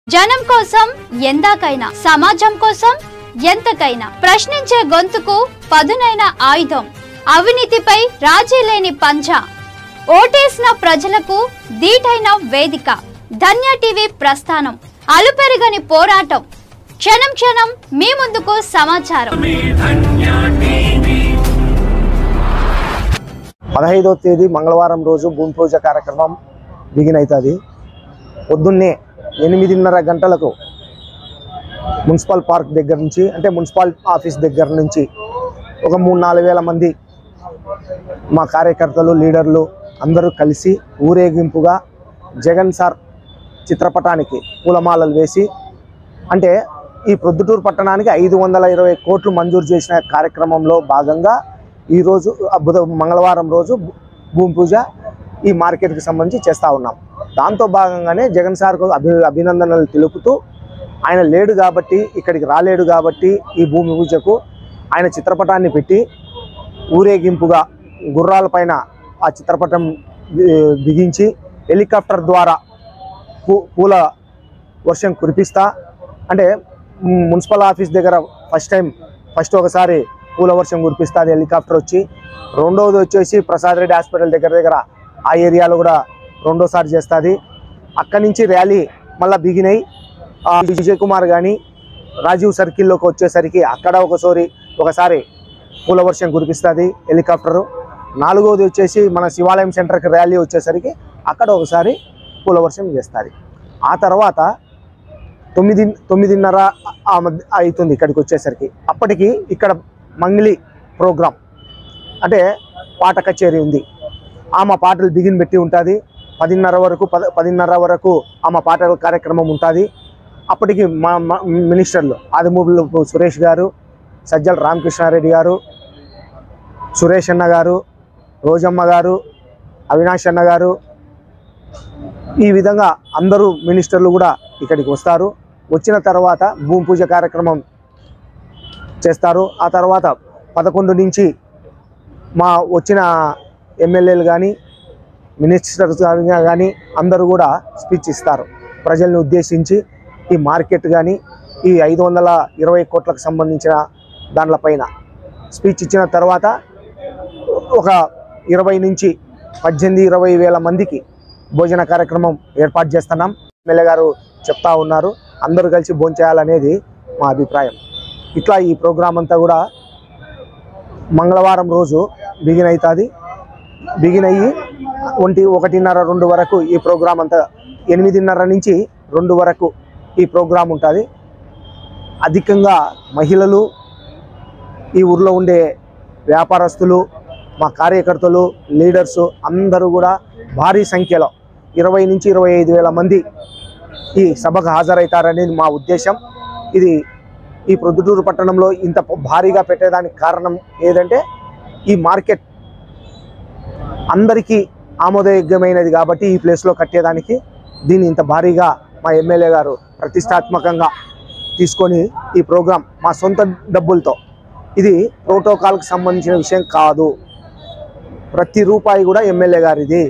జనం కోసం ఎందాకైనా సమాజం కోసం ఎంతకైనా ప్రశ్నించే గొంతుకు పదునైన ఆయుధం అవినీతిపై రాజీ లేని పంచ ఓటేసిన ప్రజలకు దీటైన వేదిక ధన్య టీవీ ప్రస్థానం అలుపెరగని పోరాటం క్షణం క్షణం మీ ముందుకు సమాచారం పదహైదవ తేదీ మంగళవారం రోజు భూమి పూజ కార్యక్రమం బిగిన్ అవుతుంది పొద్దున్నే ఎనిమిదిన్నర గంటలకు మున్సిపల్ పార్క్ దగ్గర నుంచి అంటే మున్సిపల్ ఆఫీస్ దగ్గర నుంచి ఒక మూడు నాలుగు వేల మంది మా కార్యకర్తలు లీడర్లు అందరూ కలిసి ఊరేగింపుగా జగన్ సార్ చిత్రపటానికి పూలమాలలు వేసి అంటే ఈ ప్రొద్దుటూరు పట్టణానికి ఐదు వందల ఇరవై కోట్లు మంజూరు చేసిన కార్యక్రమంలో భాగంగా ఈరోజు బుధ మంగళవారం రోజు భూ- భూమి పూజ ఈ మార్కెట్కి సంబంధించి చేస్తూ ఉన్నాం దాంతో భాగంగానే జగన్ సార్కు అభి అభినందనలు తెలుపుతూ ఆయన లేడు కాబట్టి ఇక్కడికి రాలేడు కాబట్టి ఈ భూమి పూజకు ఆయన చిత్రపటాన్ని పెట్టి ఊరేగింపుగా గుర్రాల పైన ఆ చిత్రపటం బి- బిగించి హెలికాప్టర్ ద్వారా పూ పూల వర్షం కురిపిస్తా అంటే మ్, మున్సిపల్ ఆఫీస్ దగ్గర ఫస్ట్ టైం ఫస్ట్ ఒకసారి పూల వర్షం కురిపిస్తుంది హెలికాప్టర్ వచ్చి రెండవది వచ్చేసి ప్రసాద్ రెడ్డి హాస్పిటల్ దగ్గర దగ్గర ఆ ఏరియాలో కూడా రెండోసారి చేస్తుంది అక్కడి నుంచి ర్యాలీ మళ్ళీ బిగినాయి ఆ, విజయ్ కుమార్ కానీ రాజీవ్ సర్కిల్లోకి వచ్చేసరికి అక్కడ ఒకసారి ఒకసారి పూల వర్షం కురిపిస్తుంది హెలికాప్టరు నాలుగవది వచ్చేసి మన శివాలయం సెంటర్కి ర్యాలీ వచ్చేసరికి అక్కడ ఒకసారి పూల వర్షం చేస్తుంది ఆ తర్వాత తొమ్మిది తొమ్మిదిన్నర ఆ మధ్య అవుతుంది ఇక్కడికి వచ్చేసరికి అప్పటికి ఇక్కడ మంగ్లీ ప్రోగ్రాం అంటే పాట కచేరీ ఉంది ఆమె పాటలు బిగిన్ పెట్టి ఉంటుంది పదిన్నర వరకు పద పదిన్నర వరకు ఆమె పాటల కార్యక్రమం ఉంటుంది అప్పటికి మా మా మినిస్టర్లు ఆదిమూపులు సురేష్ గారు సజ్జల రామకృష్ణారెడ్డి గారు సురేష్ అన్న గారు రోజమ్మ గారు అవినాష్ అన్న గారు ఈ విధంగా అందరూ మినిస్టర్లు కూడా ఇక్కడికి వస్తారు వచ్చిన తర్వాత భూమి పూజ కార్యక్రమం చేస్తారు ఆ తర్వాత పదకొండు నుంచి మా వచ్చిన ఎమ్మెల్యేలు కానీ మినిస్టర్స్ కానీ అందరూ కూడా స్పీచ్ ఇస్తారు ప్రజల్ని ఉద్దేశించి ఈ మార్కెట్ కానీ ఈ ఐదు వందల ఇరవై కోట్లకు సంబంధించిన దాంట్లపైన స్పీచ్ ఇచ్చిన తర్వాత ఒక ఇరవై నుంచి పద్దెనిమిది ఇరవై వేల మందికి భోజన కార్యక్రమం ఏర్పాటు చేస్తున్నాం ఎమ్మెల్యే గారు చెప్తా ఉన్నారు అందరూ కలిసి భోంచేయాలనేది మా అభిప్రాయం ఇట్లా ఈ ప్రోగ్రాం అంతా కూడా మంగళవారం రోజు బిగిన్ అవుతుంది బిగిన్ అయ్యి ఒంటి ఒకటిన్నర రెండు వరకు ఈ ప్రోగ్రాం అంతా ఎనిమిదిన్నర నుంచి రెండు వరకు ఈ ప్రోగ్రాం ఉంటుంది అధికంగా మహిళలు ఈ ఊర్లో ఉండే వ్యాపారస్తులు మా కార్యకర్తలు లీడర్స్ అందరూ కూడా భారీ సంఖ్యలో ఇరవై నుంచి ఇరవై ఐదు వేల మంది ఈ సభకు హాజరవుతారనేది మా ఉద్దేశం ఇది ఈ ప్రొద్దుటూరు పట్టణంలో ఇంత భారీగా పెట్టేదానికి కారణం ఏదంటే ఈ మార్కెట్ అందరికీ ఆమోదయోగ్యమైనది కాబట్టి ఈ ప్లేస్లో కట్టేదానికి దీన్ని ఇంత భారీగా మా ఎమ్మెల్యే గారు ప్రతిష్టాత్మకంగా తీసుకొని ఈ ప్రోగ్రాం మా సొంత డబ్బులతో ఇది ప్రోటోకాల్కి సంబంధించిన విషయం కాదు ప్రతి రూపాయి కూడా ఎమ్మెల్యే గారిది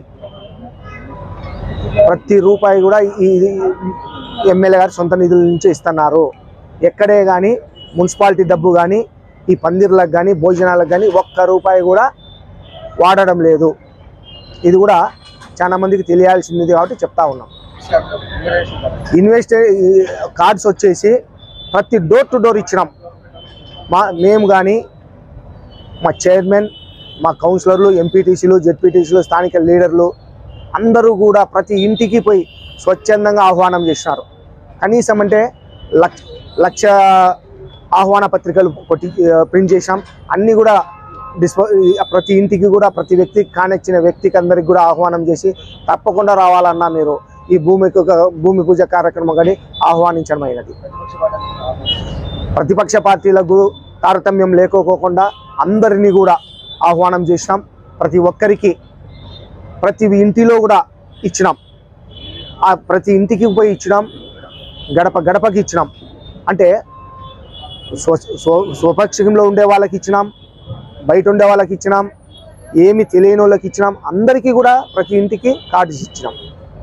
ప్రతి రూపాయి కూడా ఈ ఎమ్మెల్యే గారి సొంత నిధుల నుంచి ఇస్తున్నారు ఎక్కడే కానీ మున్సిపాలిటీ డబ్బు కానీ ఈ పందిర్లకు కానీ భోజనాలకు కానీ ఒక్క రూపాయి కూడా వాడడం లేదు ఇది కూడా చాలా మందికి తెలియాల్సింది కాబట్టి చెప్తా ఉన్నాం ఇన్వెస్ట్ కార్డ్స్ వచ్చేసి ప్రతి డోర్ టు డోర్ ఇచ్చినాం మా మేము కానీ మా చైర్మన్ మా కౌన్సిలర్లు ఎంపీటీసీలు జెడ్పీటీసీలు స్థానిక లీడర్లు అందరూ కూడా ప్రతి ఇంటికి పోయి స్వచ్ఛందంగా ఆహ్వానం చేసినారు కనీసం అంటే లక్ష లక్ష ఆహ్వాన పత్రికలు కొట్టి ప్రింట్ చేశాం అన్నీ కూడా డిస్పో ప్రతి ఇంటికి కూడా ప్రతి వ్యక్తికి కానిచ్చిన వ్యక్తికి అందరికి కూడా ఆహ్వానం చేసి తప్పకుండా రావాలన్నా మీరు ఈ భూమి భూమి పూజ కార్యక్రమం కానీ ఆహ్వానించడమైనది ప్రతిపక్ష పార్టీలకు తారతమ్యం లేకోకుండా అందరినీ కూడా ఆహ్వానం చేసినాం ప్రతి ఒక్కరికి ప్రతి ఇంటిలో కూడా ఇచ్చినాం ఆ ప్రతి ఇంటికి పోయి ఇచ్చినాం గడప గడపకి ఇచ్చినాం అంటే స్వ స్వ స్వపక్షంలో ఉండే వాళ్ళకి ఇచ్చినాం బయట ఉండే వాళ్ళకి ఇచ్చినాం ఏమి తెలియని వాళ్ళకి ఇచ్చినాం అందరికీ కూడా ప్రతి ఇంటికి కార్డ్స్ ఇచ్చినాం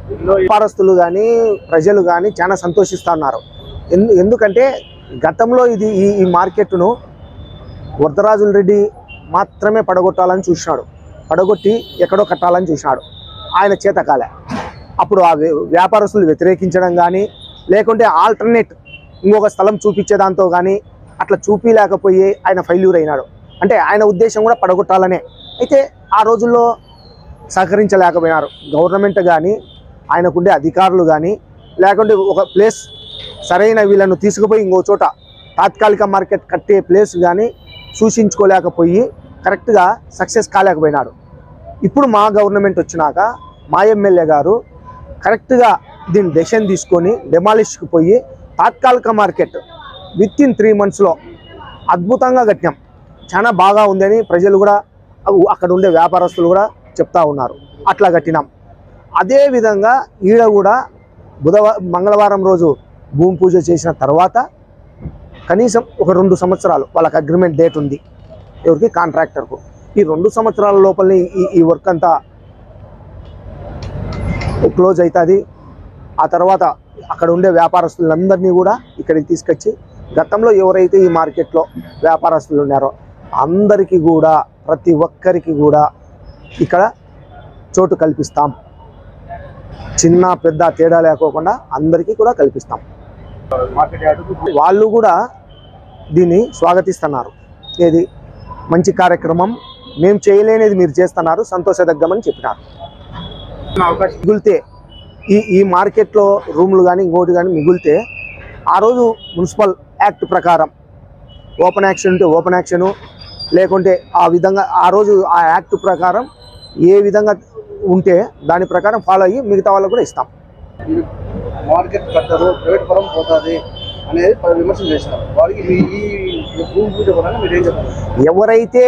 వ్యాపారస్తులు కానీ ప్రజలు కానీ చాలా సంతోషిస్తున్నారు ఎందు ఎందుకంటే గతంలో ఇది ఈ ఈ మార్కెట్ను వరదరాజుల రెడ్డి మాత్రమే పడగొట్టాలని చూసినాడు పడగొట్టి ఎక్కడో కట్టాలని చూసినాడు ఆయన చేత కాలే అప్పుడు ఆ వ్య- వ్యాపారస్తులు వ్యతిరేకించడం కానీ లేకుంటే ఆల్టర్నేట్ ఇంకొక స్థలం చూపించే దాంతో కానీ అట్లా చూపించలేకపోయి ఆయన ఫెయిల్యూర్ అయినాడు అంటే ఆయన ఉద్దేశం కూడా పడగొట్టాలనే అయితే ఆ రోజుల్లో సహకరించలేకపోయినారు గవర్నమెంట్ కానీ ఆయనకుండే అధికారులు కానీ లేకుంటే ఒక ప్లేస్ సరైన వీళ్ళను తీసుకుపోయి ఇంకో చోట తాత్కాలిక మార్కెట్ కట్టే ప్లేస్ కానీ సూచించుకోలేకపోయి కరెక్ట్గా సక్సెస్ కాలేకపోయినాడు ఇప్పుడు మా గవర్నమెంట్ వచ్చినాక మా ఎమ్మెల్యే గారు కరెక్ట్గా దీన్ని డెసిషన్ తీసుకొని డెమాలిష్కి పోయి తాత్కాలిక మార్కెట్ విత్ ఇన్ త్రీ మంత్స్లో అద్భుతంగా కట్టినాం చాలా బాగా ఉందని ప్రజలు కూడా అవు- అక్కడ ఉండే వ్యాపారస్తులు కూడా చెప్తా ఉన్నారు అట్లా కట్టినాం అదే విధంగా ఈడ కూడా బుధవారం మంగళవారం రోజు భూమి పూజ చేసిన తర్వాత కనీసం ఒక రెండు సంవత్సరాలు వాళ్ళకి అగ్రిమెంట్ డేట్ ఉంది ఎవరికి కాంట్రాక్టర్కు ఈ రెండు సంవత్సరాల లోపలనే ఈ ఈ వర్క్ అంతా క్లోజ్ అవుతుంది ఆ తర్వాత అక్కడ ఉండే వ్యాపారస్తులందరినీ కూడా ఇక్కడికి తీసుకొచ్చి గతంలో ఎవరైతే ఈ మార్కెట్లో వ్యాపారస్తులు ఉన్నారో అందరికీ కూడా ప్రతి ఒక్కరికి కూడా ఇక్కడ చోటు కల్పిస్తాం చిన్న పెద్ద తేడా లేకోకుండా అందరికీ కూడా కల్పిస్తాం వాళ్ళు కూడా దీన్ని స్వాగతిస్తున్నారు ఏది మంచి కార్యక్రమం మేము చేయలేనిది మీరు చేస్తున్నారు సంతోషదగ్గమని చెప్పినారు మిగిలితే ఈ ఈ మార్కెట్లో రూములు కానీ ఇంకోటి కానీ మిగిలితే ఆ రోజు మున్సిపల్ యాక్ట్ ప్రకారం ఓపెన్ యాక్షన్ ఉంటే ఓపెన్ యాక్షను లేకుంటే ఆ విధంగా ఆ రోజు ఆ యాక్ట్ ప్రకారం ఏ విధంగా ఉంటే దాని ప్రకారం ఫాలో అయ్యి మిగతా వాళ్ళకు కూడా ఇస్తాం మార్కెట్ కట్టరు ప్రైవేట్ పరం పోతుంది అనేది పలు విమర్శలు చేసినారు వారికి మీ ఈ భూమి పూజ పరంగా మీరు ఏం చెప్తారు ఎవరైతే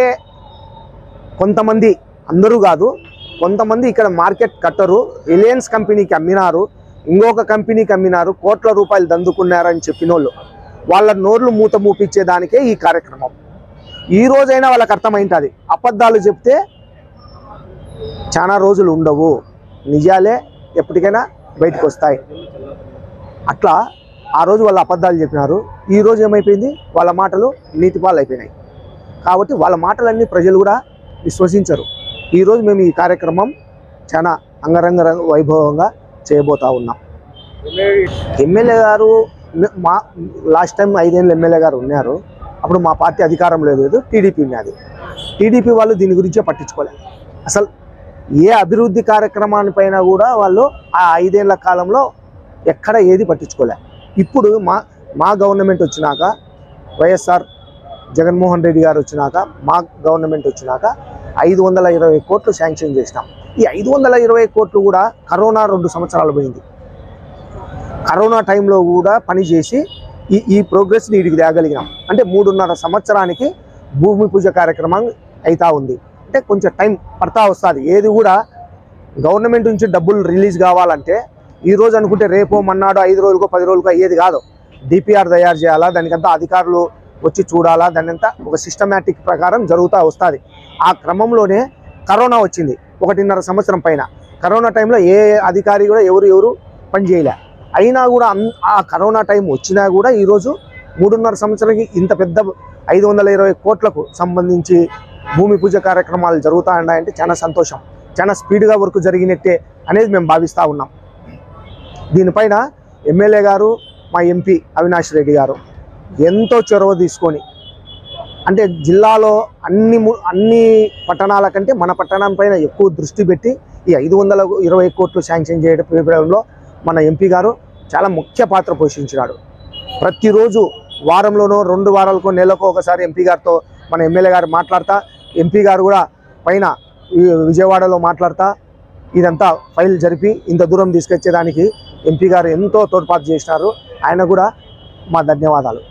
కొంతమంది అందరూ కాదు కొంతమంది ఇక్కడ మార్కెట్ కట్టరు రిలయన్స్ కంపెనీకి అమ్మినారు ఇంకొక కంపెనీకి అమ్మినారు కోట్ల రూపాయలు దందుకున్నారని చెప్పిన వాళ్ళు వాళ్ళ నోర్లు మూత మూపించేదానికే ఈ కార్యక్రమం ఈ రోజైనా వాళ్ళకి అర్థమైంటుంది అబద్ధాలు చెప్తే చాలా రోజులు ఉండవు నిజాలే ఎప్పటికైనా బయటకు వస్తాయి అట్లా ఆ రోజు వాళ్ళు అబద్ధాలు చెప్పినారు ఈ రోజు ఏమైపోయింది వాళ్ళ మాటలు నీతిపాలు అయిపోయినాయి కాబట్టి వాళ్ళ మాటలన్నీ ప్రజలు కూడా విశ్వసించరు ఈరోజు మేము ఈ కార్యక్రమం చాలా అంగరంగ రంగ- వైభవంగా చేయబోతా ఉన్నాం ఎమ్మెల్యే గారు మే- మా లాస్ట్ టైం ఐదేళ్ళు ఎమ్మెల్యే గారు ఉన్నారు అప్పుడు మా పార్టీ అధికారం లేదు లేదు టీడీపీ ఉన్నది టీడీపీ వాళ్ళు దీని గురించే పట్టించుకోలే అసలు ఏ అభివృద్ధి కార్యక్రమానిపైన కూడా వాళ్ళు ఆ ఐదేళ్ల కాలంలో ఎక్కడ ఏది పట్టించుకోలే ఇప్పుడు మా మా గవర్నమెంట్ వచ్చినాక వైఎస్ఆర్ జగన్మోహన్ రెడ్డి గారు వచ్చినాక మా గవర్నమెంట్ వచ్చినాక ఐదు వందల ఇరవై కోట్లు శాంక్షన్ చేసినాం ఈ ఐదు వందల ఇరవై కోట్లు కూడా కరోనా రెండు సంవత్సరాలు పోయింది కరోనా టైంలో కూడా పనిచేసి ఈ ఈ ప్రోగ్రెస్ని వీడికి తేగలిగినాం అంటే మూడున్నర సంవత్సరానికి భూమి పూజ కార్యక్రమం అవుతా ఉంది అంటే కొంచెం టైం పడతా వస్తుంది ఏది కూడా గవర్నమెంట్ నుంచి డబ్బులు రిలీజ్ కావాలంటే ఈ రోజు అనుకుంటే రేపో మన్నాడు ఐదు రోజులకో పది రోజులకో అయ్యేది కాదు డిపిఆర్ తయారు చేయాలా దానికంతా అధికారులు వచ్చి చూడాలా దాని అంతా ఒక సిస్టమేటిక్ ప్రకారం జరుగుతూ వస్తుంది ఆ క్రమంలోనే కరోనా వచ్చింది ఒకటిన్నర సంవత్సరం పైన కరోనా టైంలో ఏ అధికారి కూడా ఎవరు ఎవరు పని చేయలే అయినా కూడా అన్- ఆ కరోనా టైం వచ్చినా కూడా ఈరోజు మూడున్నర సంవత్సరానికి ఇంత పెద్ద ఐదు వందల ఇరవై కోట్లకు సంబంధించి భూమి పూజ కార్యక్రమాలు జరుగుతా ఉన్నాయంటే చాలా సంతోషం చాలా స్పీడ్గా వర్క్ జరిగినట్టే అనేది మేము భావిస్తూ ఉన్నాం దీనిపైన ఎమ్మెల్యే గారు మా ఎంపీ అవినాష్ రెడ్డి గారు ఎంతో చొరవ తీసుకొని అంటే జిల్లాలో అన్ని ము- అన్ని పట్టణాల కంటే మన పట్టణం పైన ఎక్కువ దృష్టి పెట్టి ఈ ఐదు వందల ఇరవై కోట్లు శాంక్షన్ చేయడంలో మన ఎంపీ గారు చాలా ముఖ్య పాత్ర పోషించినాడు ప్రతిరోజు వారంలోనో రెండు వారాలకో నెలకో ఒకసారి ఎంపీ గారితో మన ఎమ్మెల్యే గారు మాట్లాడతా ఎంపీ గారు కూడా పైన ఈ విజయవాడలో మాట్లాడతా ఇదంతా ఫైల్ జరిపి ఇంత దూరం తీసుకొచ్చేదానికి ఎంపీ గారు ఎంతో తోడ్పాటు చేసినారు ఆయన కూడా మా ధన్యవాదాలు